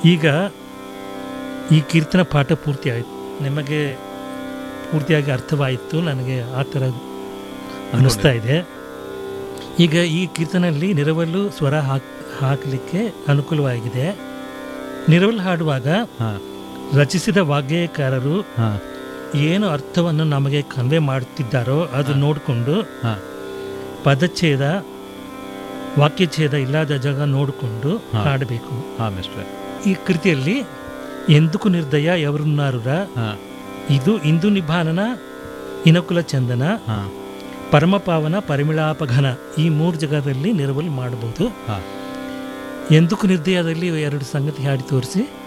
ಈಗ ಈ ಕೀರ್ತನ ಪಾಠ ಪೂರ್ತಿ ಆಯಿತು ನಿಮಗೆ ಪೂರ್ತಿಯಾಗಿ ಅರ್ಥವಾಯಿತು ನನಗೆ ಆ ಥರ ಅನ್ನಿಸ್ತಾ ಇದೆ ಈಗ ಈ ಕೀರ್ತನಲ್ಲಿ ನಿರವಲು ಸ್ವರ ಹಾಕ್ ಹಾಕಲಿಕ್ಕೆ ಅನುಕೂಲವಾಗಿದೆ ನಿರವಲು ಹಾಡುವಾಗ ಹಾಂ ರಚಿಸಿದ ವಾಗ್ಗೇಯಕಾರರು ಹಾಂ ಏನು ಅರ್ಥವನ್ನು ನಮಗೆ ಕನ್ವೆ ಮಾಡುತ್ತಿದ್ದಾರೋ ಅದು ನೋಡಿಕೊಂಡು ಹಾಂ ಪದಚ್ಛೇದ ವಾಕ್ಯಛೇದ ಇಲ್ಲದ ಜಾಗ ನೋಡಿಕೊಂಡು ಹಾ. ಹಾಡಬೇಕು ಹಾಂ ಮಿಸ್ಟ್ರೆ ಈ ಕೃತಿಯಲ್ಲಿ ಎಂದುಕು ನಿರ್ದಯ ఎవరున్నారుರ ಹಾಂ ಇದು ಇಂದು ನಿಭಾನನ ಇನಕುಲ ಚಂದನ ಹಾಂ ಪರಮಪಾವನ ಪರಿಮಳಾಪಘನ ಈ ಮೂರು ಜಾಗದಲ್ಲಿ ನೆರವಲು ಮಾಡಬಹುದು ಹಾಂ ಎಂದುಕು ನಿರ್ದಯದಲ್ಲಿ ಎರಡು ಸಂಗತಿ ಹಾಡಿ ತೋರಿಸಿ